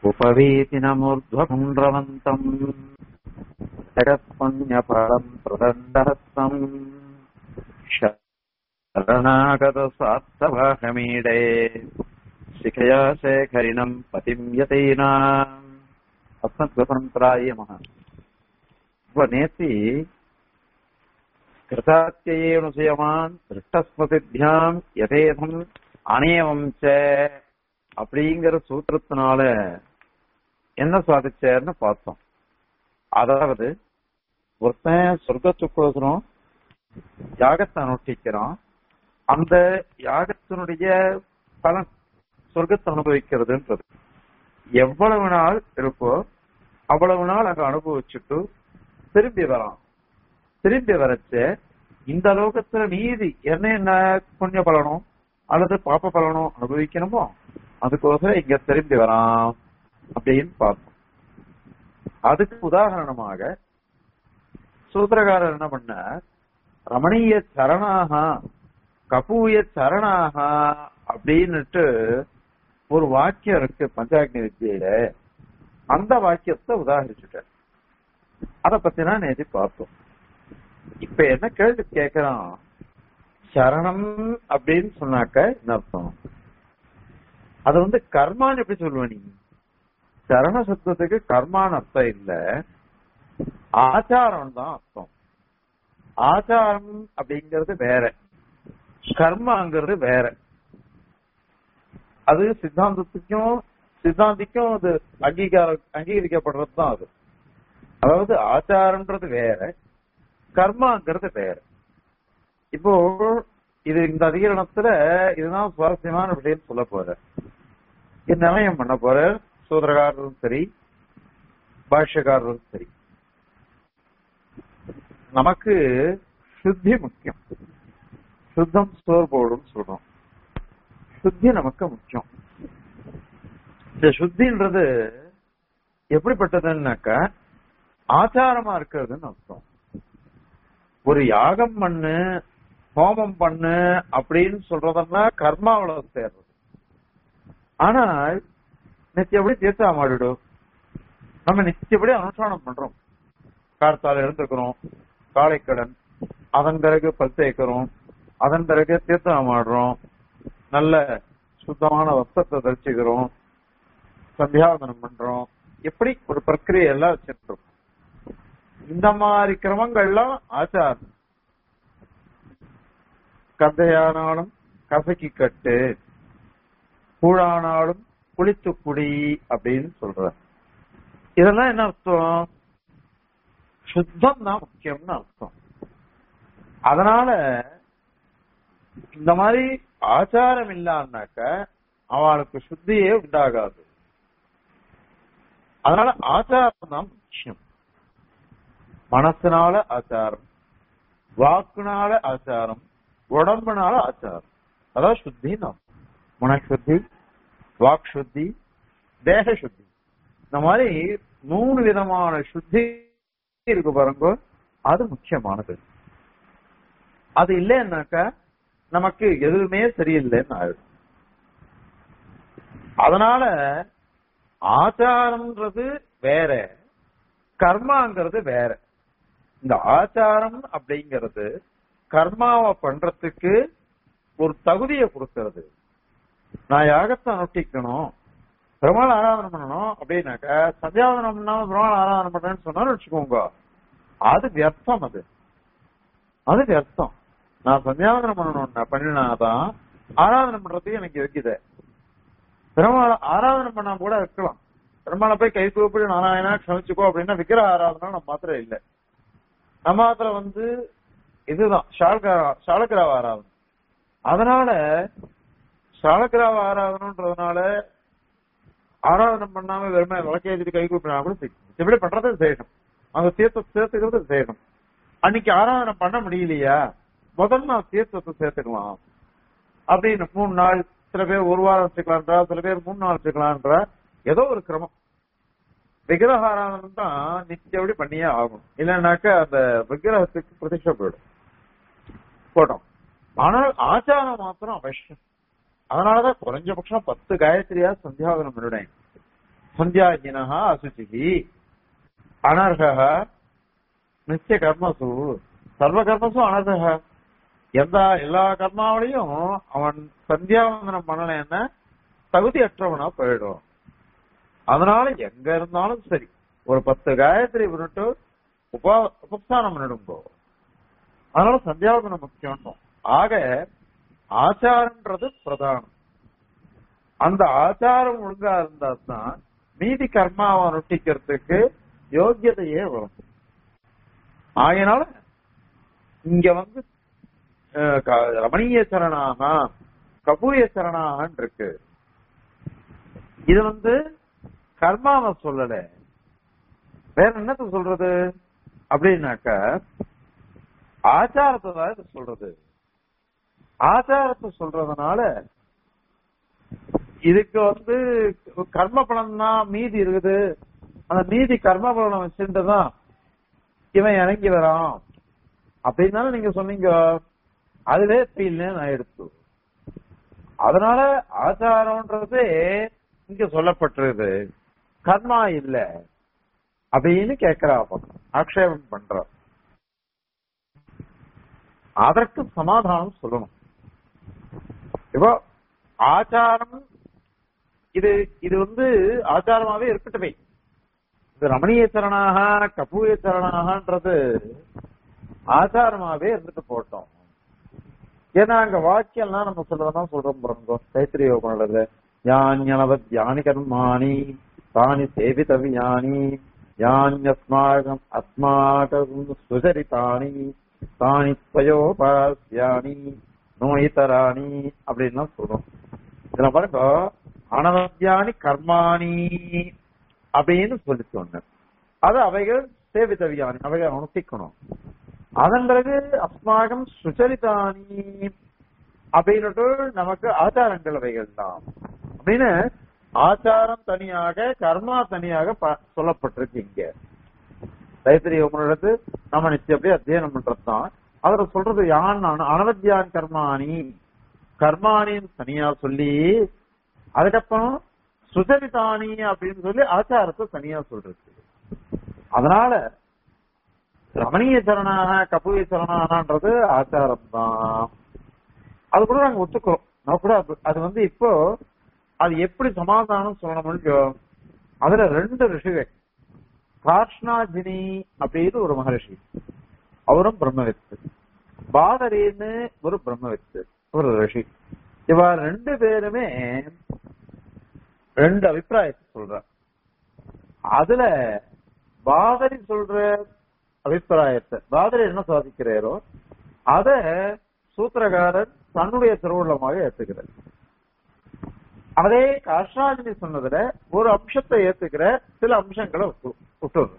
उपवीतिनमूर्ध्वपुण्ड्रवन्तम् जगत्पुण्यफलम् प्रदण्डहस्तम् शरणागतस्वार्थभाषमीडे शिखया शेखरिणम् पतिम् यतीनाम् अस्मद्गुपरम्पराय नमः இப்ப நேத்தி கிருதாத்தியேனுசயமான் திருஷ்டஸ்மதிபியாம் யதேதம் அநேவம் ச அப்படிங்கிற சூத்திரத்தினால என்ன சாதிச்சார்னு பார்த்தோம் அதாவது ஒருத்தன் சொர்க்கத்துக்கோசரம் யாகத்தை அனுஷ்டிக்கிறான் அந்த யாகத்தினுடைய பலன் சொர்க்கத்தை அனுபவிக்கிறதுன்றது எவ்வளவு நாள் இருக்கோ அவ்வளவு நாள் அங்க அனுபவிச்சுட்டு திரும்பி வரான் திரும்பி வரச்ச இந்த லோகத்துல மீதி என்ன என்ன புண்ணிய பலனும் அல்லது பாப்ப பலனும் அனுபவிக்கணுமோ அதுக்கோசரம் இங்க திரும்பி வரான் அப்படின்னு பார்த்தோம் அதுக்கு உதாரணமாக சூத்திரகாரர் என்ன பண்ண ரமணீய சரணாக கபூய சரணாக அப்படின்னுட்டு ஒரு வாக்கியம் இருக்கு பஞ்சாக்னி வித்தியில அந்த வாக்கியத்தை உதாகரிச்சுட்டார் அத பத்தி தான் நேற்று பார்த்தோம் இப்ப என்ன கேள்வி கேட்கிறான் சரணம் அப்படின்னு சொன்னாக்க என்ன அர்த்தம் அது வந்து கர்மான்னு எப்படி சொல்லுவ நீ சரண சப்தத்துக்கு கர்மான்னு அர்த்தம் இல்ல ஆச்சாரம் தான் அர்த்தம் ஆச்சாரம் அப்படிங்கிறது வேற கர்மாங்கிறது வேற அது சித்தாந்தத்துக்கும் சித்தாந்திக்கும் அது அங்கீகார அங்கீகரிக்கப்படுறது தான் அது அதாவது ஆச்சாரம்ன்றது வேற கர்மாங்கிறது வேற இப்போ இது இந்த அதிகரணத்துல இதுதான் சுவாரஸ்யமான விஷயம் சொல்ல போற இது நிர்ணயம் பண்ண போற சூதரகாரரும் சரி பாஷ்யக்காரரும் சரி நமக்கு சுத்தி முக்கியம் சுத்தம் சோர் போடும் சொல்றோம் சுத்தி நமக்கு முக்கியம் இந்த சுத்தின்றது எப்படிப்பட்டதுன்னாக்கா ஆச்சாரமா இருக்கிறதுன்னு அர்த்தம் ஒரு யாகம் பண்ணு ஹோமம் பண்ணு அப்படின்னு சொல்றதெல்லாம் கர்மாவில சேர்றது ஆனால் நித்தியப்படி தீர்த்தா மாடிடும் நம்ம நித்தியப்படி அனுஷ்டானம் பண்றோம் கார்த்தால எழுந்துக்கிறோம் காளைக்கடன் அதன் பிறகு பல் தேய்க்கிறோம் அதன் பிறகு தீர்த்தம் ஆடுறோம் நல்ல சுத்தமான வஸ்திரத்தை தரிச்சுக்கிறோம் சந்தியாவதனம் பண்றோம் எப்படி ஒரு பிரக்கிரியை எல்லாம் வச்சிருக்கோம் இந்த மாதிரி கிரமங்கள்லாம் ஆச்சாரம் கந்தையானாலும் கசக்கி கட்டு கூழானாலும் குளித்து குடி அப்படின்னு சொல்ற இதெல்லாம் என்ன அர்த்தம் சுத்தம் தான் முக்கியம்னு அர்த்தம் அதனால இந்த மாதிரி ஆச்சாரம் இல்லான்னாக்க அவளுக்கு சுத்தியே உண்டாகாது அதனால ஆச்சாரம் தான் முக்கியம் மனசுனால ஆச்சாரம் வாக்குனால ஆச்சாரம் உடம்புனால ஆச்சாரம் அதாவது சுத்தி நாம் மனசுத்தி வாக் சுத்தி தேக சுத்தி இந்த மாதிரி மூணு விதமான சுத்தி இருக்கு பாருங்க அது முக்கியமானது அது இல்லைன்னாக்கா நமக்கு எதுவுமே சரியில்லைன்னு ஆயிடும் அதனால ஆச்சாரம்ன்றது வேற கர்மாங்கிறது வேற இந்த ஆச்சாரம் அப்படிங்கிறது கர்மாவை பண்றதுக்கு ஒரு தகுதியை கொடுக்கறது நான் யாகத்தை அனுஷ்டிக்கணும் பெருமாள் ஆராதனை பண்ணணும் அப்படின்னாக்க சந்தியாவதனம் பண்ணாம பெருமாள் ஆராதனை பண்றேன்னு சொன்னாலும் வச்சுக்கோங்க அது வியர்த்தம் அது அது வியர்த்தம் நான் சந்தியாவதனம் பண்ணணும்னா பண்ணினாதான் ஆராதனை பண்றதுக்கு எனக்கு வைக்குது பெருமாள் ஆராதனை பண்ணா கூட இருக்கலாம் பெருமாளை போய் கை கூப்பிடு நாராயணா க்ஷமிச்சுக்கோ அப்படின்னா விக்கிர ஆராதனை நம்ம மாத்திரம் இல்ல நம்ம மாத்திரம் வந்து இதுதான் சாலக்கிராவ ஆராதனை அதனால சாலக்கிராவ ஆராதனன்றதுனால ஆராதனை பண்ணாம வெறுமை விளக்கேற்றிட்டு கை கூப்பினா கூட இப்படி பண்றது செய்யணும் அந்த தீர்த்தத்தை சேர்த்துக்கிறது செய்யணும் அன்னைக்கு ஆராதனை பண்ண முடியலையா முதல் நாள் தீர்த்தத்தை சேர்த்துக்கலாம் அப்படின்னு மூணு நாள் சில பேர் ஒரு வாரம் வச்சுக்கலான்றா சில பேர் மூணு நாள் வச்சுக்கலான்றா ஏதோ ஒரு கிரமம் விக்கிரக ஆராதனை தான் நித்தியபடி பண்ணியே ஆகும் இல்லைன்னாக்க அந்த விக்கிரகத்துக்கு பிரதிஷ்டை போயிடும் போட்டோம் ஆனால் ஆச்சாரம் மாத்திரம் அவசியம் அதனாலதான் குறைஞ்சபட்சம் பத்து காயத்ரியா சந்தியாவதனம் பண்ணிவிடேன் சந்தியாகினஹா அசுச்சிகி அனர்ஹ நித்திய கர்மசு சர்வ கர்மசு அனர்ஹ எந்த எல்லா கர்மாவிலையும் அவன் சந்தியாவந்தனம் பண்ணலைன்னா தகுதியற்றவனா போயிடும் அதனால எங்க இருந்தாலும் சரி ஒரு பத்து காயத்ரி விட்டு உபா உபஸ்தானம் பண்ணிடுங்கோ அதனால சந்தியாவந்தனம் முக்கியம் ஆக ஆச்சாரம்ன்றது பிரதானம் அந்த ஆச்சாரம் ஒழுங்கா இருந்தா தான் மீதி கர்மாவை நொட்டிக்கிறதுக்கு யோக்கியதையே வரும் ஆகையினால இங்க வந்து அஹ், க- ரமணீய சரணாக கபூய சரணாகன்னு இருக்கு இது வந்து கர்மாவை சொல்லல வேற என்னத்த சொல்றது அப்படின்னாக்க ஆச்சாரத்தை தான் இது சொல்றது ஆச்சாரத்தை சொல்றதுனால இதுக்கு வந்து கர்ம பலன் தான் மீதி இருக்குது அந்த மீதி கர்ம பலனை வச்சுட்டு தான் இவன் இறங்கி வரான் அப்படின்னு நீங்க சொன்னீங்க அதுவே ஃபீல்னு நான் எடுத்து அதனால ஆச்சாரம்ன்றது இங்க சொல்லப்பட்டிருக்குது கர்மா இல்ல அப்படின்னு கேட்கிறா பக்கம் ஆக்ஷேபம் பண்ற அதற்கு சமாதானம் சொல்லணும் இப்போ ஆச்சாரம் இது இது வந்து ஆச்சாரமாவே இருக்கட்டுமே இது ரமணீய சரணாக கபூய சரணாகன்றது ஆச்சாரமாவே இருந்துட்டு போட்டோம் ஏன்னா அங்க வாக்கியம்லாம் நம்ம சொல்றதான் சொல்றோம் பாருங்க தைத்திரிய யோகனது யானியனவத் யானி கர்மாணி தானி சேவிதவியானி யானியஸ்மாகம் அஸ்மாகம் சுசரிதானி தானி ஸ்வயோபாஸ்யானி நோயிதராணி அப்படின்லாம் சொல்றோம் இதுல பாருங்க அனவத்தியானி கர்மாணி அப்படின்னு சொல்லி சொன்ன அது அவைகள் சேவிதவியானி அவைகள் அனுஷ்டிக்கணும் அதன் பிறகு அஸ்மாகம் சுச்சரிதானி அப்படின்னுட்டு நமக்கு ஆச்சாரங்கள் அவைகள் தான் அப்படின்னு ஆச்சாரம் தனியாக கர்மா தனியாக ப- சொல்லப்பட்டிருக்கு இங்க தைத்திரிய உமனிடத்து நம்ம நிச்சயப்படி அத்தியனம் பண்றதுதான் அதுல சொல்றது யான் அன- அனவத்தியான் கர்மாணி கர்மாணின்னு தனியா சொல்லி அதுக்கப்புறம் சுசரிதானி அப்படின்னு சொல்லி ஆச்சாரத்தை தனியா சொல்றது அதனால ரமணீய சரணாக கபூய சரணாகன்றது ஆச்சாரம் தான் அது கூட நாங்க ஒத்துக்கிறோம் நான் கூட அது- அது வந்து இப்போ அது எப்படி சமாதானம் சொல்லணும்னு அதுல ரெண்டு ரிஷிகள் காஷ்ணாஜினி அப்படின்னு ஒரு மகரிஷி அவரும் பிரம்மவித்து பாதரின்னு ஒரு பிரம்மவித்து ஒரு ரிஷி இவ ரெண்டு பேருமே ரெண்டு அபிப்பிராயத்தை சொல்றார் அதுல பாதரி சொல்ற அபிப்பிராயத்தை பாதரி என்ன சாதிக்கிறாரோ அத சூத்திரகாரர் தன்னுடைய திருவுள்ளமாக ஏத்துக்கிறார் அதே காஷ்ணாஜினி சொன்னதுல ஒரு அம்சத்தை ஏத்துக்கிற சில அம்சங்களை விட்டு- விட்டுடுற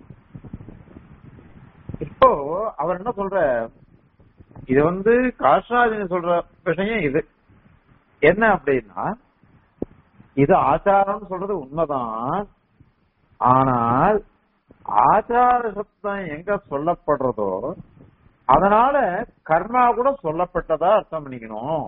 இப்போ அவர் என்ன சொல்ற இது வந்து காஷ்ணாஜினி சொல்ற விஷயம் இது என்ன அப்படின்னா இது ஆச்சாரம் சொல்றது உண்மைதான் ஆனால் ஆச்சார சப்தம் எங்க சொல்லப்படுறதோ அதனால கர்மா கூட சொல்லப்பட்டதா அர்த்தம் பண்ணிக்கணும்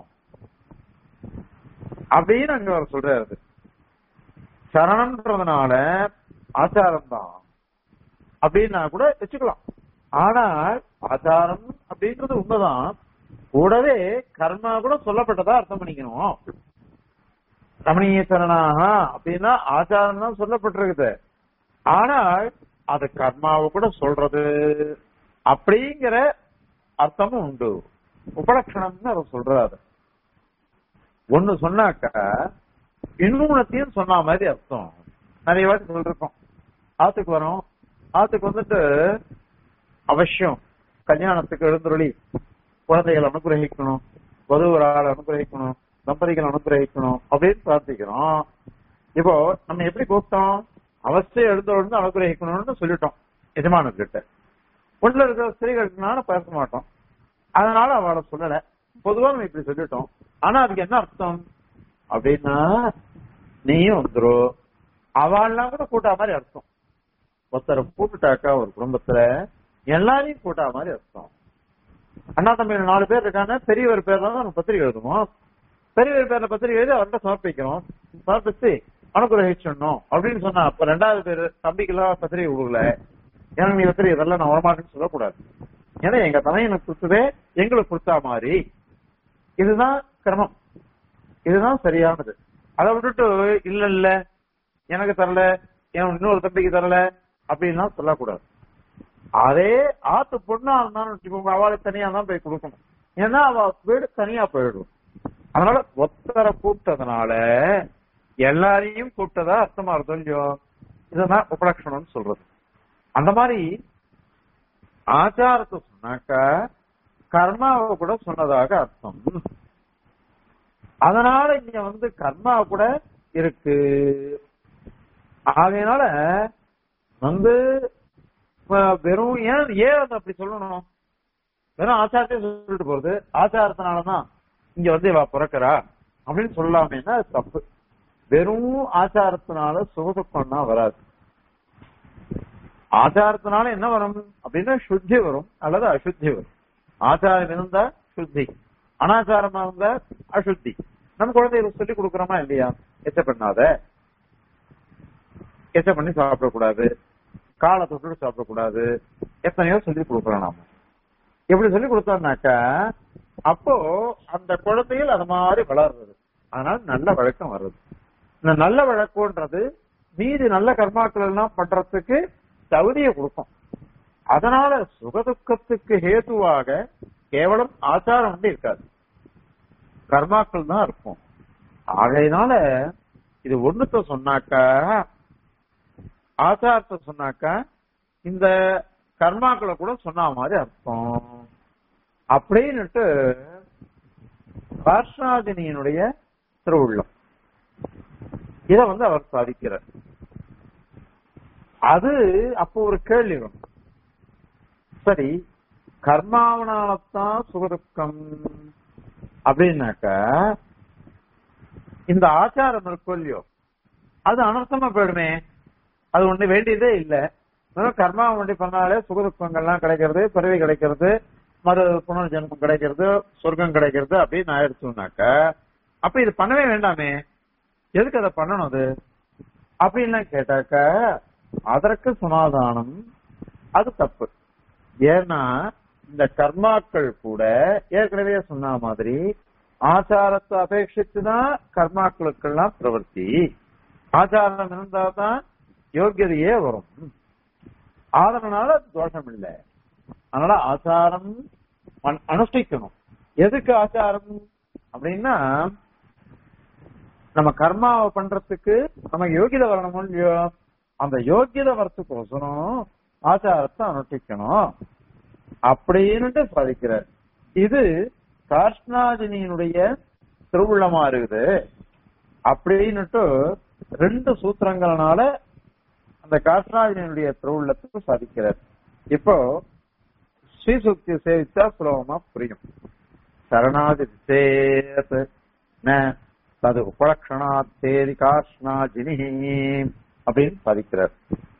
அப்படின்னு அங்க அவர் சொல்றாரு சரணம்ன்றதுனால ஆச்சாரம் தான் அப்படின்னா கூட வச்சுக்கலாம் ஆனால் ஆச்சாரம் அப்படின்றது உண்மைதான் கூடவே கர்மா கூட சொல்லப்பட்டதா அர்த்தம் பண்ணிக்கணும் ரமணீய சரணாக அப்படின்னா ஆச்சாரம் தான் சொல்லப்பட்டிருக்குது ஆனால் அது கர்மாவை கூட சொல்றது அப்படிங்கிற அர்த்தமும் உண்டு உபலட்சணம்னு அவர் சொல்றாரு ஒண்ணு சொன்னாக்க இன்னொன்னத்தையும் சொன்ன மாதிரி அர்த்தம் நிறைய வாட்டி சொல்லிருக்கோம் ஆத்துக்கு வரோம் ஆத்துக்கு வந்துட்டு அவசியம் கல்யாணத்துக்கு எழுந்துருளி குழந்தைகள் அனுகிரகிக்கணும் வதுவரால் அனுகிரகிக்கணும் தம்பதிகள் அனுகிரகிக்கணும் அப்படின்னு பிரார்த்திக்கிறோம் இப்போ நம்ம எப்படி கூப்பிட்டோம் அவசியம் எழுந்தோடு அனுகிரகிக்கணும்னு சொல்லிட்டோம் எஜமானர்கிட்ட உள்ள இருக்கிற ஸ்திரீகளுக்குனால பேச மாட்டோம் அதனால அவளை சொல்லல பொதுவா நம்ம இப்படி சொல்லிட்டோம் ஆனா அதுக்கு என்ன அர்த்தம் அப்படின்னா நீயும் வந்துரு அவள்லாம் கூட கூட்டா மாதிரி அர்த்தம் ஒருத்தரை கூப்பிட்டாக்கா ஒரு குடும்பத்துல எல்லாரையும் கூட்டா மாதிரி அர்த்தம் அண்ணா தம்பிகள் நாலு பேர் இருக்காங்க பெரியவர் பேர்ல தான் நம்ம பத்திரிகை எழுதுவோம் பெரியவர் பேர்ல பத்திரிகை எழுதி அவர்கிட்ட சமர்ப்பிக்கிறோம் சமர்ப்பிச்சு அனுகிரகிச்சிடணும் அப்படின்னு சொன்னா அப்ப ரெண்டாவது பேரு தம்பிக்கெல்லாம் பத்திரிகை கொடுக்கல எனக்கு நீ பத்திரிகை இதெல்லாம் நான் வரமாட்டேன்னு சொல்லக்கூடாது ஏன்னா எங்க தமையனுக்கு கொடுத்ததே எங்களுக்கு கொடுத்தா மாதிரி இதுதான் கிரமம் இதுதான் சரியானது அதை விட்டுட்டு இல்ல இல்ல எனக்கு தரல என் இன்னொரு தம்பிக்கு தரல அப்படின்லாம் சொல்லக்கூடாது அதே ஆத்து பொண்ணா இருந்தாலும் வச்சுக்கோங்க அவளுக்கு தனியா தான் போய் கொடுக்கணும் ஏன்னா அவ வீடு தனியா போயிடும் அதனால ஒத்தரை கூப்பிட்டதுனால எல்லாரையும் கூப்பிட்டதா அர்த்தமா இருக்கும் இல்லையோ இதுதான் உபலட்சணம்னு சொல்றது அந்த மாதிரி ஆச்சாரத்தை சொன்னாக்க கர்மாவை கூட சொன்னதாக அர்த்தம் அதனால இங்க வந்து கர்மா கூட இருக்கு ஆகையினால வந்து அஹ், வெறும் ஏன் ஏன் அதை அப்படி சொல்லணும் வெறும் ஆச்சாரத்தை சொல்லிட்டு போறது ஆச்சாரத்தினாலதான் இங்க வந்து இவ பிறக்கிறா அப்படின்னு சொல்லாமேன்னா அது தப்பு வெறும் ஆச்சாரத்தினால சுகதுக்கம்னா வராது ஆச்சாரத்தினால என்ன வரும் அப்படின்னா சுத்தி வரும் அல்லது அசுத்தி வரும் ஆச்சாரம் இருந்தா சுத்தி அனாச்சாரமா இருந்தா அசுத்தி நம்ம குழந்தைகளுக்கு சொல்லி கொடுக்கறோமா இல்லையா எச்ச பண்ணாத எச்ச பண்ணி சாப்பிடக்கூடாது காலை தொட்டு சாப்பிடக்கூடாது எத்தனையோ சொல்லி கொடுக்கறோம் நாம எப்படி சொல்லி கொடுத்தோம்னாக்கா அப்போ அந்த குழந்தைகள் அது மாதிரி வளர்றது அதனால நல்ல வழக்கம் வருது இந்த நல்ல வழக்கம்ன்றது மீதி நல்ல கர்மாக்கள் எல்லாம் பண்றதுக்கு தகுதியை கொடுக்கும் அதனால சுகதுக்கத்துக்கு ஹேதுவாக கேவலம் ஆச்சாரம் வந்து இருக்காது கர்மாக்கள் தான் இருக்கும் ஆகையினால இது ஒண்ணுத்த சொன்னாக்கா ஆச்சாரத்தை சொன்னாக்கா இந்த கர்மாக்களை கூட சொன்ன மாதிரி அர்த்தம் அப்படின்னுட்டு பார்ஷாதினியினுடைய திருவுள்ளம் இத வந்து அவர் சாதிக்கிறார் அது அப்போ ஒரு கேள்வி வரும் சரி கர்மாவனால்தான் சுகதுக்கம் அப்படின்னாக்கா இந்த ஆச்சாரம் இருக்கும் இல்லையோ அது அனர்த்தமா போயிடுமே அது ஒண்ணு வேண்டியதே இல்ல வெறும் கர்மா ஒண்டி பண்ணாலே சுகதுக்கங்கள்லாம் கிடைக்கிறது பிறவி கிடைக்கிறது மறு புனர்ஜென்மம் கிடைக்கிறது சொர்க்கம் கிடைக்கிறது அப்படின்னு ஆயிடுச்சுனாக்க அப்ப இது பண்ணவே வேண்டாமே எதுக்கு அதை பண்ணணும் அது அப்படின்லாம் கேட்டாக்க அதற்கு சமாதானம் அது தப்பு ஏன்னா இந்த கர்மாக்கள் கூட ஏற்கனவே சொன்ன மாதிரி ஆச்சாரத்தை அபேட்சித்துதான் கர்மாக்களுக்கெல்லாம் பிரவர்த்தி ஆச்சாரம் இருந்தாதான் யோக்கியதையே வரும் அதனால தோஷம் இல்லை அதனால ஆச்சாரம் அனு- அனுஷ்டிக்கணும் எதுக்கு ஆச்சாரம் அப்படின்னா நம்ம கர்மாவை பண்றதுக்கு நமக்கு யோகியதை வரணும் இல்லையோ அந்த யோகியதை வரத்துக்கோசரம் ஆச்சாரத்தை அனுஷ்டிக்கணும் அப்படின்னுட்டு சாதிக்கிறார் இது காஷ்ணாஜினியினுடைய திருவுள்ளமா இருக்குது அப்படின்னுட்டு ரெண்டு சூத்திரங்கள்னால அந்த காஷ்ணாஜினியுடைய திருவுள்ளத்துக்கு சாதிக்கிறார் இப்போ ஸ்ரீசுக்தி சேவிச்சா சுலபமா புரியும் சரணாதி சேத் ந தது உபலக்ஷணாத்தேதி காஷ்ணாஜினி அப்படின்னு சாதிக்கிறார்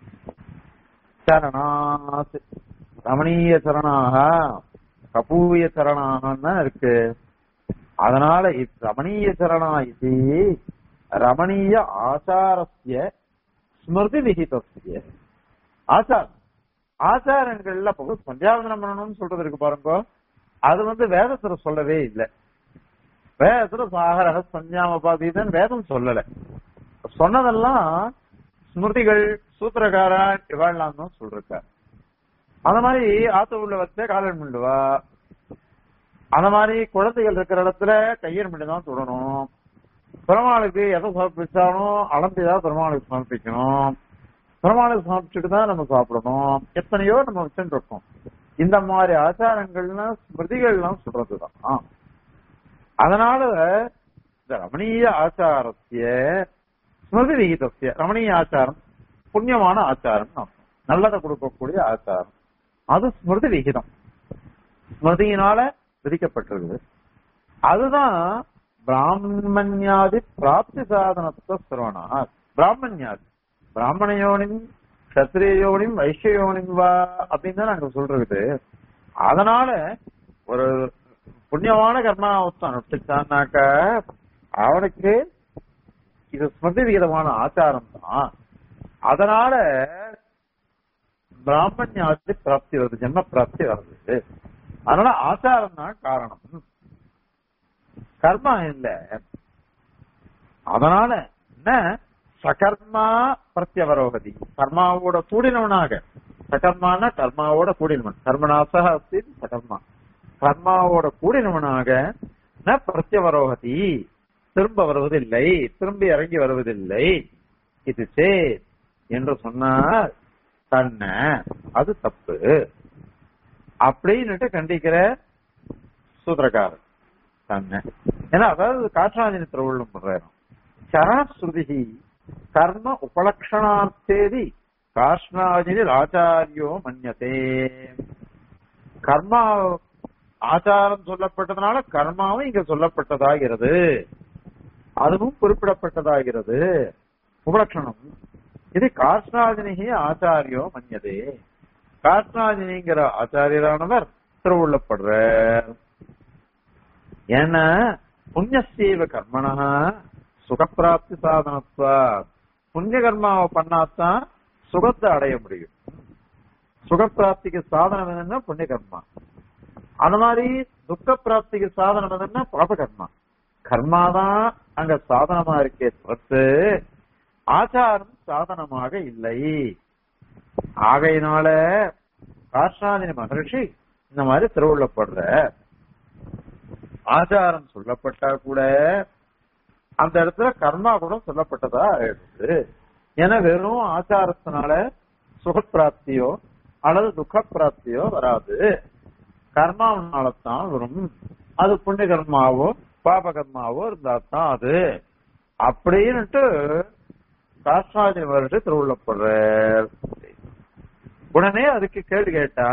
சரணாத் ரமணீய சரணாக கபூய சரணாகன்னு இருக்கு அதனால இத் ரமணீய சரணா இது ரமணீய ஆச்சாரஸ்ய ஸ்மிருதி விகிதஸ்ய ஆச்சாரம் ஆச்சாரங்கள்ல இப்போ சந்தியாவந்தனம் பண்ணணும்னு சொல்றது இருக்கு பாருங்க அது வந்து வேதத்துல சொல்லவே இல்லை வேதத்துல சாகரக சஞ்சாமபாதீதன் வேதம் சொல்லல சொன்னதெல்லாம் ஸ்மிருதிகள் சூத்திரகாரன் இவாள்லாம் தான் சொல்றார் அந்த மாதிரி ஆத்த உள்ள வச்ச காலன் மிண்டுவா அந்த மாதிரி குழந்தைகள் இருக்கிற இடத்துல கையர் மிண்டு தான் தொடணும் பெருமாளுக்கு எதை சமர்ப்பிச்சாலும் அளந்துதான் பெருமாளுக்கு சமர்ப்பிக்கணும் பெருமாளுக்கு சமர்ப்பிச்சுட்டு தான் நம்ம சாப்பிடணும் எத்தனையோ நம்ம வச்சுட்டு இருக்கோம் இந்த மாதிரி ஆச்சாரங்கள்லாம் ஸ்மிருதிகள்லாம் சொல்றதுதான் அதனால இந்த ரமணீய ஆச்சாரத்திய ஸ்மிருதி விகிதத்திய ரமணீய ஆச்சாரம் புண்ணியமான ஆச்சாரம் அர்த்தம். நல்லதை கொடுக்கக்கூடிய ஆச்சாரம் அது ஸ்மிருதி விகிதம் ஸ்மிருதியினால விதிக்கப்பட்டிருக்குது அதுதான் பிராமணியாதி பிராப்தி சாதனத்துவ சிரவணா பிராமணியாதி பிராமணயோனின் கத்திரியோனின் வைஷ்யோனின் வா அப்படின்னு தான் நாங்க சொல்றது அதனால ஒரு புண்ணியமான கர்மாவத்தை அனுஷ்டிச்சான்னாக்க அவனுக்கு இது ஸ்மிருதி விகிதமான ஆச்சாரம் தான் அதனால பிராமணியாதி பிராப்தி வருது ஜென்ம பிராப்தி வருது அதனால ஆச்சாரம் தான் காரணம் கர்மா இல்ல அதனால என்ன சகர்மா பிரத்யவரோகதி கர்மாவோட கூடினவனாக சகர்மான கர்மாவோட கூடினவன் கர்மநாசக அஸ்தி சகர்மா கர்மாவோட கூடினவனாக ந பிரத்யவரோகதி திரும்ப வருவதில்லை திரும்பி இறங்கி வருவதில்லை இது சே என்று சொன்னார் தன்ன அது தப்பு அப்படின்னுட்டு கண்டிக்கிற சூத்திரக்காரர் தன்னை ஏன்னா அதாவது காற்றாஞ்சனி திருவள்ளும் பண்றாரு சரஸ்ருதி கர்ம உபலக்ஷணார்த்தேதி காஷ்ணாஜினி ஆச்சாரியோ மன்யதே கர்மா ஆச்சாரம் சொல்லப்பட்டதுனால கர்மாவும் இங்க சொல்லப்பட்டதாகிறது அதுவும் குறிப்பிடப்பட்டதாகிறது உபலட்சணம் இது காஷ்ணாஜினிகி ஆச்சாரியோ மன்யதே காஷ்ணாஜினிங்கிற ஆச்சாரியரானவர் திருவுள்ளப்படுறார் ஏன்னா புண்ணியசீவ கர்மனா சுகப்பிராப்தி சாதனத்துவா புண்ணிய கர்மாவை பண்ணாதான் சுகத்தை அடைய முடியும் சுகப்பிராப்திக்கு சாதனம் என்னன்னா புண்ணிய கர்மா அந்த மாதிரி துக்க பிராப்திக்கு சாதனம் என்னன்னா பாப கர்மா கர்மாதான் அங்க சாதனமா இருக்கே தவிர்த்து ஆச்சாரம் சாதனமாக இல்லை ஆகையினால காஷ்ணாதினி மகர்ஷி இந்த மாதிரி திருவுள்ளப்படுற ஆச்சாரம் சொல்லப்பட்டா கூட அந்த இடத்துல கர்மா கூட சொல்லப்பட்டதா ஆயிடுது ஏன்னா வெறும் ஆச்சாரத்தினால சுகப்பிராப்தியோ அல்லது துக்க பிராப்தியோ வராது கர்மாவனாலதான் வரும் அது புண்ணிய கர்மாவோ பாப கர்மாவோ இருந்தா தான் அது அப்படின்னுட்டு காஷ்ணாதி வருஷ திருவுள்ளப்படுற உடனே அதுக்கு கேள்வி கேட்டா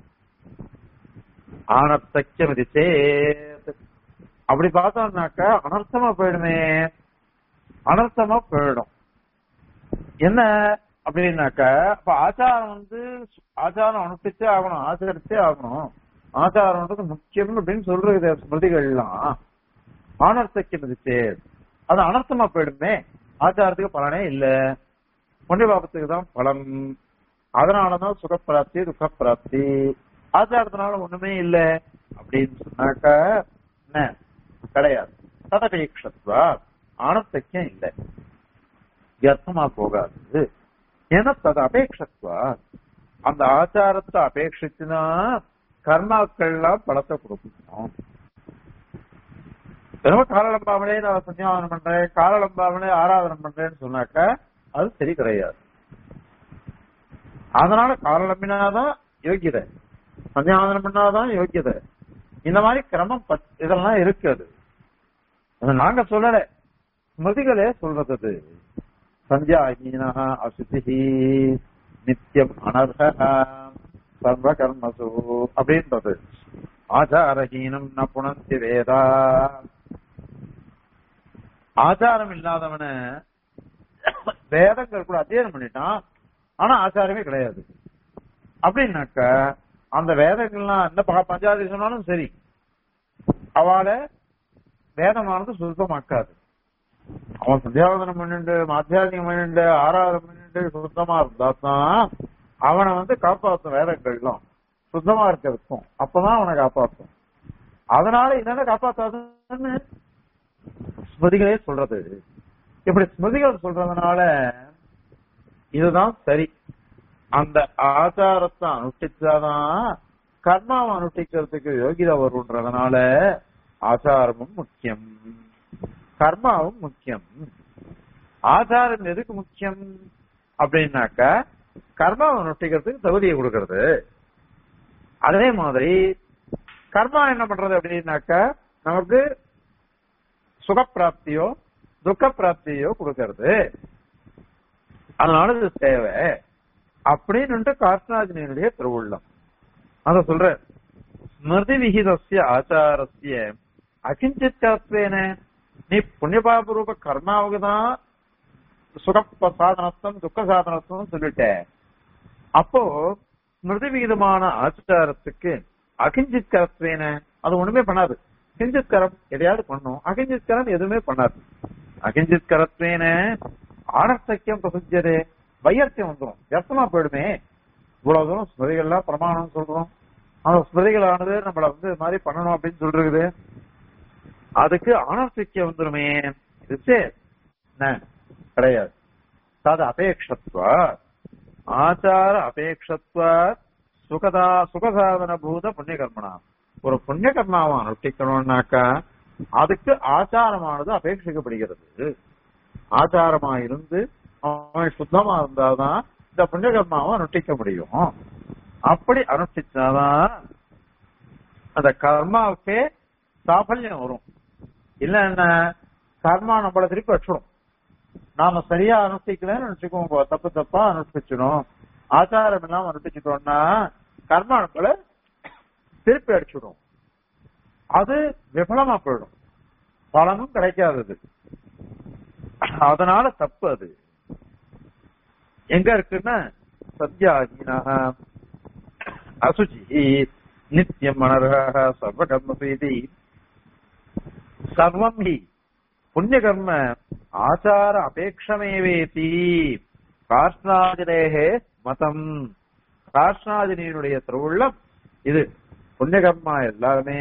ஆனத்தக்கியம் இது சேத் அப்படி பார்த்தோம்னாக்கா அனர்த்தமா போயிடுமே அனர்த்தமா போயிடும் என்ன அப்படின்னாக்கா அப்ப ஆச்சாரம் வந்து ஆச்சாரம் அனுஷ்டிச்சே ஆகணும் ஆச்சரிச்சே ஆகணும் ஆச்சாரம்ன்றது முக்கியம் அப்படின்னு சொல்றது ஸ்மிருதிகள்லாம் அனர்த்தக்கியம் இது சேத் அது அனர்த்தமா போயிடுமே ஆச்சாரத்துக்கு பலனே இல்ல புண்ணிய பாபத்துக்கு தான் பலன் அதனாலதான் சுகப்பிராப்தி துக்கப்பிராப்தி ஆச்சாரத்தினால ஒண்ணுமே இல்ல அப்படின்னு சொன்னாக்கா என்ன கிடையாது ததபேட்சத்வா ஆனத்தக்கியம் இல்லை வியர்த்தமா போகாது ஏன்னா தது அபேட்சத்வா அந்த ஆச்சாரத்தை அபேட்சிச்சுதான் கர்மாக்கள்லாம் பலத்தை கொடுக்கணும் வெறும் காலலம்பாமலே நான் சன்னியாசனம் பண்றேன் காலலம்பாமலே ஆராதனம் பண்றேன்னு சொன்னாக்க அது சரி கிடையாது அதனால காலலம்பினாதான் யோக்கியதை சன்னியாசனம் பண்ணாதான் யோக்கியதை இந்த மாதிரி கிரமம் பத்- இதெல்லாம் இருக்குது அது நாங்க சொல்லல ஸ்மிருதிகளே சொல்றது அது சந்தியாஹீனா அசுதி நித்தியம் அனர்ஹ சர்வ கர்மசு அப்படின்றது ஆச்சாரஹீனம் ந புனந்தி வேதா ஆச்சாரம் இல்லாதவன வேதங்கள் கூட அத்தியனம் பண்ணிட்டான் ஆனா ஆச்சாரமே கிடையாது அப்படின்னாக்க அந்த வேதங்கள்லாம் என்ன ப- பஞ்சாதி சொன்னாலும் சரி அவளை வேதமானது சுத்தமாக்காது அவன் சந்தியாவதனம் பண்ணிட்டு மாத்தியானியம் பண்ணிட்டு ஆராதனம் பண்ணிட்டு சுத்தமா இருந்தா தான் அவனை வந்து காப்பாற்றும் வேதங்கள்லாம் சுத்தமா இருக்கிறதுக்கும் அப்பதான் அவனை காப்பாற்றும் அதனால என்னென்ன காப்பாத்தாதுன்னு ஸ்மிருதிகளே சொல்றது இப்படி ஸ்மிருதிகள் சொல்றதுனால இதுதான் சரி அந்த ஆச்சாரத்தை அனுஷ்டிச்சாதான் கர்மாவை அனுஷ்டிக்கிறதுக்கு யோகிதா வருன்றதுனால ஆச்சாரமும் முக்கியம் கர்மாவும் முக்கியம் ஆச்சாரம் எதுக்கு முக்கியம் அப்படின்னாக்கா கர்மாவை அனுஷ்டிக்கிறதுக்கு தகுதியை கொடுக்கறது அதே மாதிரி கர்மா என்ன பண்றது அப்படின்னாக்கா நமக்கு சுகப்பிராப்தியோ துக்க பிராப்தியோ கொடுக்கறது அதனால இது தேவை அப்படின்னு கார்த்தனாஜினுடைய திருவுள்ளம் அத சொல்ற ஸ்மிருதி விகிதஸ்ய ஆச்சாரஸ்ய அகிஞ்சித் கரத்வேன நீ புண்ணியபாப ரூப கர்மாவுக்கு தான் சுக சாதனத்துவம் துக்க சாதனத்துவம் சொல்லிட்ட அப்போ ஸ்மிருதி விகிதமான ஆச்சாரத்துக்கு அகிஞ்சித் கரத்வேன அது ஒண்ணுமே பண்ணாது கிஞ்சித் கரம் எதையாவது பண்ணும் அகிஞ்சித் கரம் எதுவுமே பண்ணாது அகிஞ்சித் கரத்வேன ஆனர்த்தக்கியம் பிரசுஜது வையர்த்தியம் வந்துடும் வியர்த்தமா போயிடுமே இவ்வளவு தூரம் ஸ்மிருதிகள்லாம் பிரமாணம் சொல்றோம் அந்த ஸ்மிருதிகளானது நம்மள வந்து இது மாதிரி பண்ணணும் அப்படின்னு சொல்றது அதுக்கு ஆனர்த்திக்கியம் வந்துருமே இது சரி. என்ன கிடையாது தது அபேட்சத்வ ஆச்சார அபேட்சத்வ சுகதா சுகசாதன பூத புண்ணியகர்மனா ஒரு புண்ணிய கர்மாவை அனுஷ்டிக்கணும்னாக்கா அதுக்கு ஆச்சாரமானது அபேட்சிக்கப்படுகிறது ஆச்சாரமா இருந்து அவன் சுத்தமா இருந்தாதான் இந்த புண்ணிய கர்மாவை அனுஷ்டிக்க முடியும் அப்படி அனுஷ்டிச்சாதான் அந்த கர்மாவுக்கே சாஃபல்யம் வரும் இல்ல என்ன கர்மா நம்மள திருப்பி வச்சிடும் நாம சரியா அனுஷ்டிக்கலன்னு நினைச்சுக்கோங்க தப்பு தப்பா அனுஷ்டிச்சிடும் ஆச்சாரம் இல்லாம அனுஷ்டிச்சிட்டோம்னா கர்மா நம்மள திருப்பி அடிச்சுடும் அது விபலமா போயிடும் பலனும் கிடைக்காதது அதனால தப்பு அது எங்க இருக்குன்னா சத்யாஹீனः அசுச்சி நித்தியம் அனர்ஹः சர்வகர்மசீதி சர்வம் ஹி புண்ணியகர்ம ஆச்சார அபேட்சமேவேதி காஷ்ணாதிரேகே மதம் காஷ்ணாதினியினுடைய திருவுள்ளம் இது புண்ணியகர்மா எல்லாருமே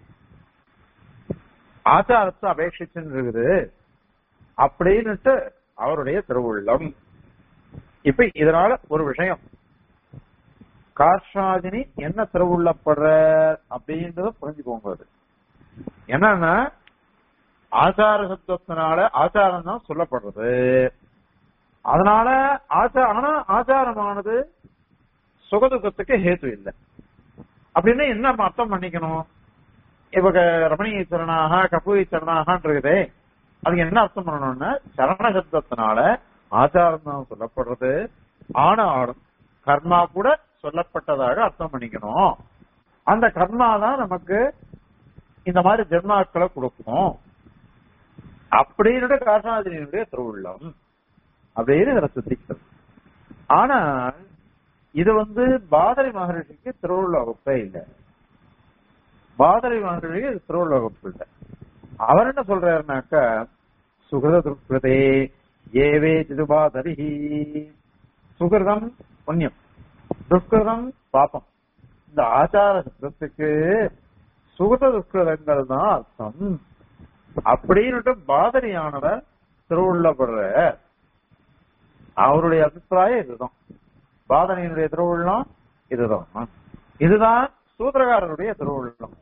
ஆச்சாரத்தை அபேட்சிச்சுன்னு இருக்குது அப்படின்னுட்டு அவருடைய திருவுள்ளம் இப்ப இதனால ஒரு விஷயம் கார்ஷாதினி என்ன திருவுள்ளப்படுற அப்படின்றத புரிஞ்சுக்கோங்க அது என்னன்னா ஆச்சார சத்துவத்தினால ஆச்சாரம் தான் சொல்லப்படுறது அதனால ஆச்சார ஆனா ஆச்சாரமானது சுகதுக்கத்துக்கு ஹேத்து இல்லை அப்படின்னு என்ன அர்த்தம் பண்ணிக்கணும் இப்ப க- ரமணீஸ்வரனாக கபூஈஸ்வரனாக இருக்குதே அதுக்கு என்ன அர்த்தம் பண்ணணும்னா சரண சப்தத்தினால ஆச்சாரம் தான் சொல்லப்படுறது ஆனாலும் கர்மா கூட சொல்லப்பட்டதாக அர்த்தம் பண்ணிக்கணும் அந்த கர்மா தான் நமக்கு இந்த மாதிரி ஜென்மாக்களை கொடுக்கும் அப்படின்னு காரணாதிரியினுடைய திருவுள்ளம் அப்படின்னு இதுல சித்திக்கிறது ஆனால் இது வந்து பாதரி மகரிஷிக்கு திருவுள்ள வகுப்பே இல்லை பாதரி மகரிஷிக்கு இது திருவுள்ள வகுப்பு இல்லை அவர் என்ன சொல்றாருனாக்க சுகிருத துர்கிருதே ஏவே சிதுபாதரி சுகிருதம் புண்ணியம் துஷ்கிருதம் பாப்பம் இந்த ஆச்சார சப்தத்துக்கு சுகிருத துஷ்கிருதங்கள் தான் அர்த்தம் அப்படின்னுட்டு பாதரியானவர் திருவுள்ளப்படுற அவருடைய அபிப்பிராயம் இதுதான் பாதனையினுடைய திருவுள்ளம் இதுதான் இதுதான் சூத்திரகாரருடைய திருவுள்ளம்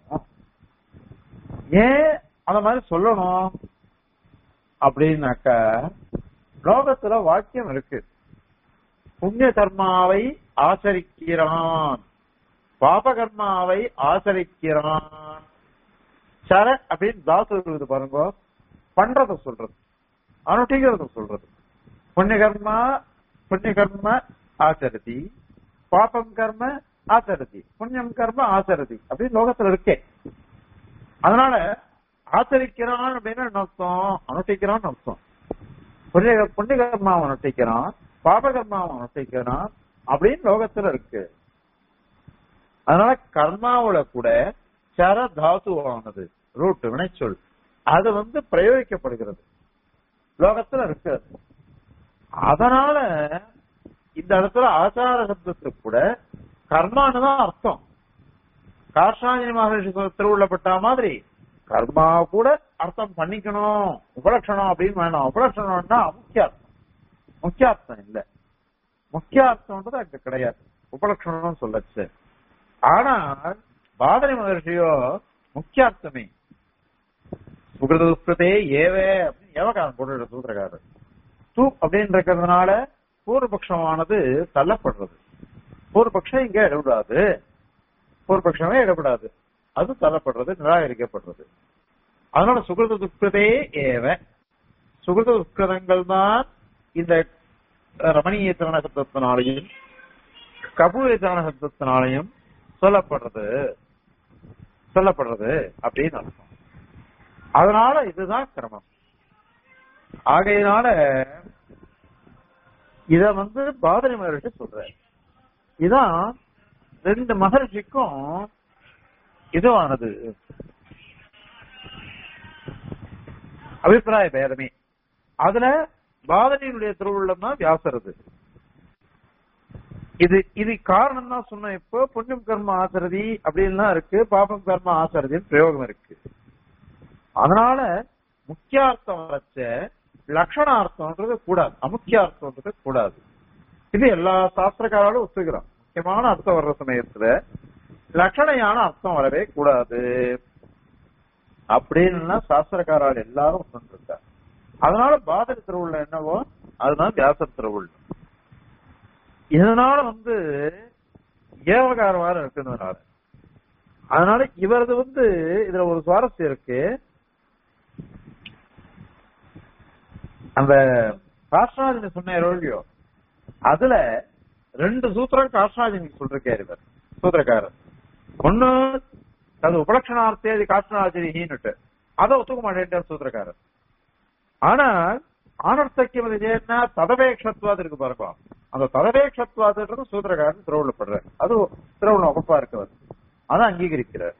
ஏன் அந்த மாதிரி சொல்லணும் அப்படின்னாக்க லோகத்துல வாக்கியம் இருக்கு புண்ணிய கர்மாவை ஆசரிக்கிறான் பாப கர்மாவை ஆசரிக்கிறான் சர அப்படின்னு தாசு இருக்குது பாருங்க பண்றத சொல்றது அனுஷ்டிக்கிறத சொல்றது புண்ணிய கர்மா புண்ணிய கர்ம ஆச்சரதி பாபம் கர்ம ஆச்சரதி புண்ணியம் கர்ம ஆச்சரதி அப்படின்னு லோகத்துல இருக்கே அதனால ஆச்சரிக்கிறான் அப்படின்னு என்ன அர்த்தம் அனுஷ்டிக்கிறான்னு அர்த்தம் புண்ணிய புண்ணிய கர்மாவை அனுஷ்டிக்கிறான் பாப கர்மாவை அனுஷ்டிக்கிறான் அப்படின்னு லோகத்துல இருக்கு அதனால கர்மாவுல கூட சர தாத்துவானது ரூட் வினைச்சொல் அது வந்து பிரயோகிக்கப்படுகிறது லோகத்துல இருக்கு அதனால இந்த இடத்துல ஆச்சார சப்தத்துக்கு கூட கர்மான்னு தான் அர்த்தம் கார்ஷாஜினி மகரிஷி சொ- திருவுள்ளப்பட்ட மாதிரி கர்மா கூட அர்த்தம் பண்ணிக்கணும் உபலட்சணம் அப்படின்னு வேணாம் உபலட்சணம்னா முக்கியார்த்தம் முக்கியார்த்தம் இல்ல முக்கியார்த்தம்ன்றது அங்க கிடையாது உபலட்சணம் சொல்லச்சு ஆனால் பாதரி மகர்ஷியோ முக்கியார்த்தமே சுகிருத துஷ்கிருதே ஏவே அப்படின்னு ஏவகாரம் போட்டு சூத்திரக்காரர் தூ அப்படின்னு இருக்கிறதுனால பூர்வபக்ஷமானது தள்ளப்படுறது பூர்வபக்ஷம் இங்க இடப்படாது பூர்வபக்ஷமே இடப்படாது அது தள்ளப்படுறது நிராகரிக்கப்படுறது அதனால சுகிருத துஷ்கிருதே ஏவ சுகிருத துஷ்கிருதங்கள் தான் இந்த ரமணீய சரண சப்தத்தினாலையும் கபூய சரண சப்தத்தினாலையும் சொல்லப்படுறது சொல்லப்படுறது அப்படின்னு அர்த்தம் அதனால இதுதான் கிரமம் ஆகையினால இத வந்து பாதரி மகர்ஷி சொல்ற இதான் ரெண்டு மகர்ஷிக்கும் இதுவானது அபிப்பிராய பேதமே அதுல பாதனியினுடைய திருவுள்ளம் தான் வியாசரது இது இது காரணம் தான் சொன்னேன் இப்போ புண்ணியம் கர்ம ஆசரதி அப்படின்லாம் இருக்கு பாபம் கர்ம ஆசரதின்னு பிரயோகம் இருக்கு அதனால முக்கியார்த்தம் வச்ச லட்சணார்த்தம்ன்றது கூடாது அமுக்கியார்த்தம்ன்றது கூடாது இது எல்லா சாஸ்திரக்காராலும் ஒத்துக்கிறோம் முக்கியமான அர்த்தம் வர்ற சமயத்துல லட்சணையான அர்த்தம் வரவே கூடாது அப்படின்னு சாஸ்திரக்காரால் எல்லாரும் ஒத்துருக்காங்க அதனால பாதக திருவுள்ள என்னவோ அதுதான் வியாச திருவுள்ள இதனால வந்து ஏவகாரவாரம் இருக்கிறதுனால அதனால இவரது வந்து இதுல ஒரு சுவாரஸ்யம் இருக்கு அந்த காஷ்ணாஜினி சொன்ன இல்லையோ அதுல ரெண்டு சூத்திரம் காஷ்ணாஜினிக்கு சொல்றாரு இவர் சூத்திரக்காரர் ஒண்ணு அது உபலட்சணார்த்தே அது காஷ்ணாஜினின்னுட்டு அதை ஒத்துக்க மாட்டேன் சூத்திரக்காரர் ஆனால் ஆனர்த்தக்கியம் என்ன ததவேக்ஷத்வாது இருக்கு பாருங்க அந்த ததவேக்ஷத்வாதுன்றது சூத்திரக்காரன் திருவுள்ளப்படுறார் அது திருவுள்ள வகுப்பா இருக்கவர் அதை அங்கீகரிக்கிறார்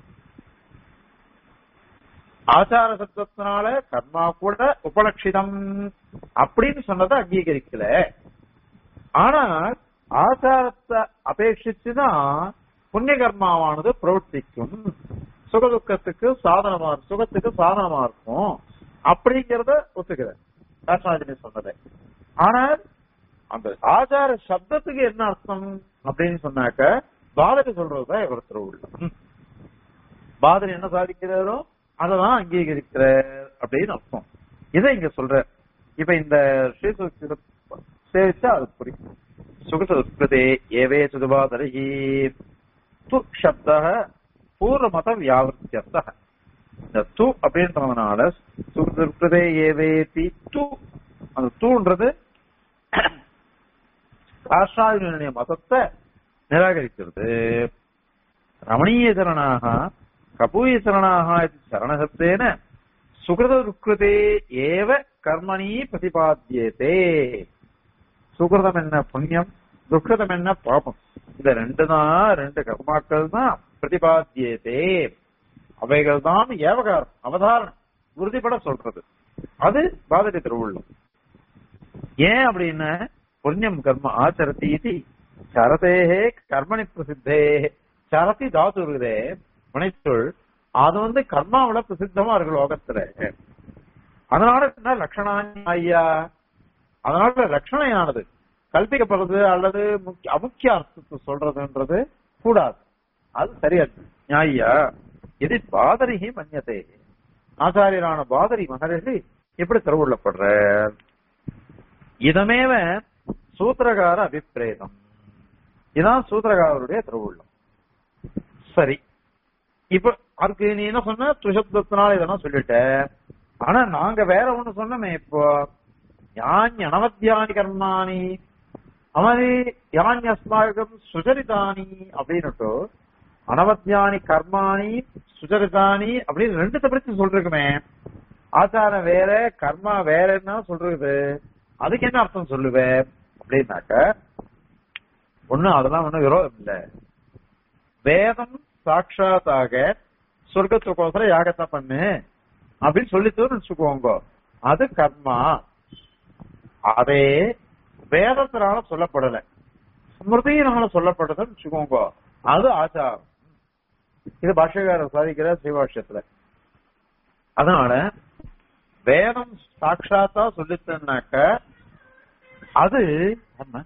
ஆச்சார சப்தத்தினால கர்மா கூட உபலட்சிதம் அப்படின்னு சொன்னதை அங்கீகரிக்கல ஆனால் ஆச்சாரத்தை அபேட்சிச்சுதான் புண்ணிய கர்மாவானது பிரவர்த்திக்கும் சுகதுக்கத்துக்கு சாதனமா இருக்கும் சுகத்துக்கு சாதனமா இருக்கும் அப்படிங்கறத ஒத்துக்கிறேன் காஷ்ணாஜினி சொன்னதை ஆனால் அந்த ஆச்சார சப்தத்துக்கு என்ன அர்த்தம் அப்படின்னு சொன்னாக்க பாதரி சொல்றதுதான் இவர் திருவுள்ளம் பாதரி என்ன சாதிக்கிறாரோ அததான் அங்கீகரிக்கிறார் அப்படின்னு அர்த்தம் இதை இங்க சொல்ற இப்ப இந்த ஸ்ரீசுக்தி சேவிச்சா அது புரியும் சுகசஸ்கிருதே ஏவே சுதுபாதரி து சப்த பூர்வமத வியாவர்த்தியர்த்த இந்த து அப்படின்றதுனால சுகசஸ்கிருதே ஏவேதி து அந்த தூன்றது காஷாயுடைய மதத்தை நிராகரிக்கிறது ரமணீயச்சரணாக கபூயச்சரணாக இது சரணசப்தேன சுகிருத துக்கிருதே ஏவ கர்மணி பிரதிபாத்தியதே சுகிருதம் என்ன புண்ணியம் துக்கிருதம் என்ன பாபம் இந்த ரெண்டு தான் ரெண்டு கர்மாக்கள் தான் பிரதிபாத்தியதே அவைகள் தான் ஏவகாரம் அவதாரணம் உறுதிப்பட சொல்றது அது பாதக திருவுள்ளம் ஏன் அப்படின்னு புண்ணியம் கர்ம ஆச்சரதி இது சரதேகே கர்மணி பிரசித்தே சரதி தாத்து இருக்குதே வினைச்சொல் அது வந்து கர்மாவில பிரசித்தமா இருக்கு லோகத்துல அதனால என்ன லட்சணம் ஐயா அதனால லட்சணையானது கல்பிக்கப்படுறது அல்லது முக்கிய அமுக்கிய அர்த்தத்தை சொல்றதுன்றது கூடாது அது சரியாது நியாயா இது பாதரிகி மன்யதே ஆச்சாரியரான பாதரி மகரிஷி எப்படி திருவுள்ளப்படுற இதமேவ சூத்திரகார அபிப்பிரேதம் இதான் சூத்திரகாரருடைய திருவுள்ளம் சரி இப்ப அதுக்கு நீ என்ன சொன்ன துஷப்தத்தினால இதெல்லாம் சொல்லிட்ட ஆனா நாங்க வேற ஒண்ணு சொன்னோமே இப்போ யான் அனவத்தியானி கர்மாணி அமதி யான் அஸ்மாகம் சுஜரிதானி அப்படின்னுட்டு அனவத்தியானி கர்மாணி சுஜரிதானி அப்படின்னு ரெண்டு பிரிச்சு சொல்றதுக்குமே ஆச்சாரம் வேற கர்மா வேறன்னா சொல்றது அதுக்கு என்ன அர்த்தம் சொல்லுவேன் அப்படின்னாக்க ஒண்ணும் அதெல்லாம் ஒண்ணும் விரோதம் இல்ல வேதம் சாட்சாத்தாக சொர்க்கத்துக்கோசரம் யாகத்தை பண்ணு அப்படின்னு சொல்லித்தோன்னு வச்சுக்கோங்க அது கர்மா அதே வேதத்தினால சொல்லப்படல ஸ்மிருதியினால சொல்லப்படுதுன்னு வச்சுக்கோங்க அது ஆச்சாரம் இது பாஷ்யக்காரர் சாதிக்கிற ஸ்ரீபாஷ்யத்துல அதனால வேதம் சாட்சாத்தா சொல்லித்தனாக்க அது ஆமா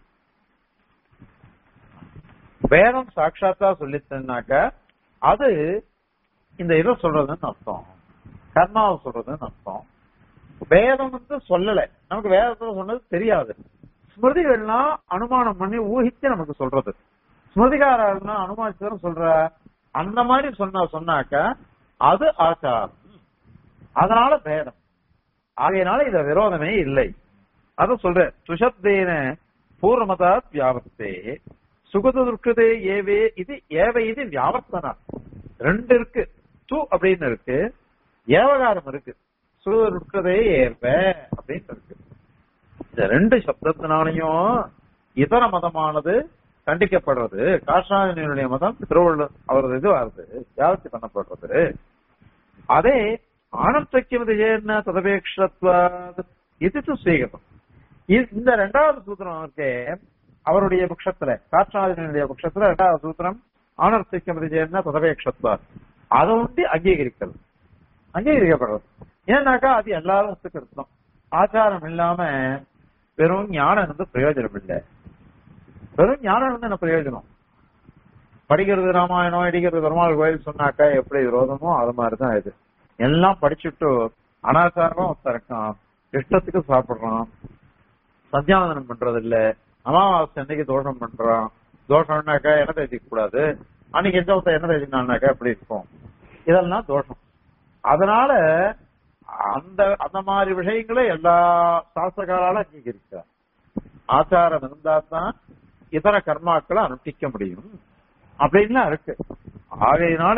வேதம் சாட்சாத்தா சொல்லித்தனாக்க அது இந்த இதை சொல்றதுன்னு அர்த்தம் கர்மாவை சொல்றதுன்னு அர்த்தம் வேதம் வந்து சொல்லல நமக்கு வேதத்துல சொன்னது தெரியாது ஸ்மிருதிகள்லாம் அனுமானம் பண்ணி ஊகிச்சு நமக்கு சொல்றது ஸ்மிருதிகாரர்னா அனுமானிச்சு சொல்ற அந்த மாதிரி சொன்ன சொன்னாக்க அது ஆச்சாரம் அதனால பேதம் ஆகையினால இத விரோதமே இல்லை அத சொல்ற துஷப்தேன பூர்வமதா வியாபத்தே சுகத துர்க்கதே ஏவே இது ஏவை இது வியாபர்த்தனா ரெண்டு இருக்கு து அப்படின்னு இருக்கு ஏவகாரம் இருக்கு சுகத துர்க்கதே ஏவ அப்படின்னு இருக்கு இந்த ரெண்டு சப்தத்தினாலையும் இதர மதமானது கண்டிக்கப்படுறது காஷ்ணாஜனுடைய மதம் திருவள்ளுவர் அவரது இது வருது வியாபத்தி பண்ணப்படுறது அதே ஆனந்தக்கியமது ஏன்ன ததபேக்ஷத்வாத் இது ஸ்வீகரம் இ- இந்த ரெண்டாவது சூத்திரம் இருக்கே அவருடைய பட்சத்துல காற்றாதினுடைய பட்சத்துல ரெண்டாவது சூத்திரம் ஆனர்த்திக்க பிரதிஜயம்னா பதவேக்ஷத்வார் அதை வந்து அங்கீகரிக்கிறது அங்கீகரிக்கப்படுறது ஏன்னாக்கா அது எல்லாரும் ஒத்துக்கிறது தான் ஆச்சாரம் இல்லாம வெறும் ஞானம் இருந்து பிரயோஜனம் இல்லை வெறும் ஞானம் இருந்து என்ன பிரயோஜனம் படிக்கிறது ராமாயணம் இடிக்கிறது பெருமாள் கோயில் சொன்னாக்கா எப்படி விரோதமோ அது மாதிரிதான் இது எல்லாம் படிச்சுட்டு அனாச்சாரமா ஒருத்தன் இருக்கான் இஷ்டத்துக்கு சாப்பிடுறான் சத்தியாவதனம் பண்றது இல்ல அமாவாசை அன்னைக்கு தோஷம் பண்றான் தோஷம்னாக்கா எண்ணெய் தேய்ச்சிக்க கூடாது அன்னைக்கு எந்த ஒருத்தன் எண்ணெய் தேய்ச்சினாக்கா எப்படி இருக்கும் இதெல்லாம் தோஷம் அதனால அந்த அந்த மாதிரி விஷயங்களை எல்லா சாஸ்திரக்காராலும் அங்கீகரிக்கிறார் ஆச்சாரம் இருந்தா தான் இதர கர்மாக்களை அனுஷ்டிக்க முடியும் அப்படின்லாம் இருக்கு ஆகையினால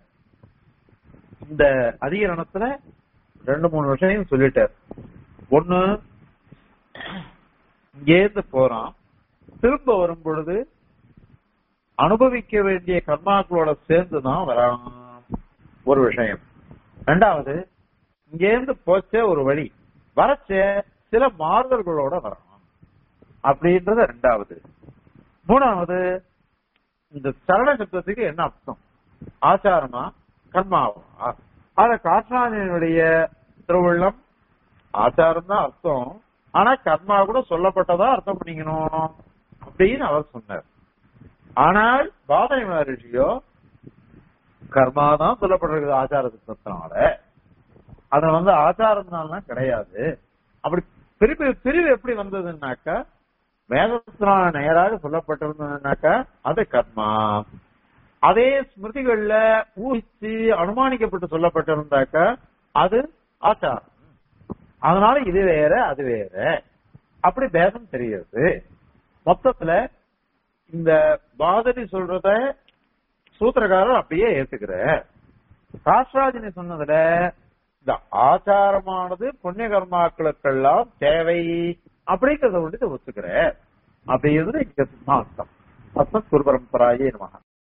இந்த அதிகரணத்துல ரெண்டு மூணு விஷயம் சொல்லிட்டார் ஒண்ணு இங்கேருந்து போறான் திரும்ப வரும் பொழுது அனுபவிக்க வேண்டிய கர்மாக்களோட சேர்ந்துதான் வரான் ஒரு விஷயம் ரெண்டாவது இங்கேருந்து போச்ச ஒரு வழி வரச்ச சில மாறுதல்களோட வரான் அப்படின்றது ரெண்டாவது மூணாவது இந்த சரள சப்தத்துக்கு என்ன அர்த்தம் ஆச்சாரமா கர்மாவா அத காற்றானினுடைய திருவுள்ளம் ஆச்சாரம் தான் அர்த்தம் ஆனா கர்மா கூட சொல்லப்பட்டதா அர்த்தம் பண்ணிக்கணும் அப்படின்னு அவர் சொன்னார் ஆனால் பாதனை மகரிஷியோ கர்மா தான் சொல்லப்பட்டிருக்குது ஆச்சார சித்தத்தினால அது வந்து ஆச்சாரம்னாலாம் கிடையாது அப்படி பிரிவு பிரிவு எப்படி வந்ததுன்னாக்கா வேதத்தினால நேராக சொல்லப்பட்டிருந்ததுனாக்கா அது கர்மா அதே ஸ்மிருதிகள்ல ஊகிச்சு அனுமானிக்கப்பட்டு சொல்லப்பட்டிருந்தாக்கா அது ஆச்சாரம் அதனால இது வேற அது வேற அப்படி பேதம் தெரிகிறது மொத்தத்துல இந்த பாதரி சொல்றத சூத்திரக்காரர் அப்படியே ஏத்துக்கிற ராஷ்டிராஜினி சொன்னதுல இந்த ஆச்சாரமானது புண்ணிய கர்மாக்களுக்கெல்லாம் தேவை அப்படிங்கறத வந்து ஒத்துக்கிற அப்படிங்கிறது இங்க சித்தாந்தம் அஸ்மத் குரு பரம்பராயே நமக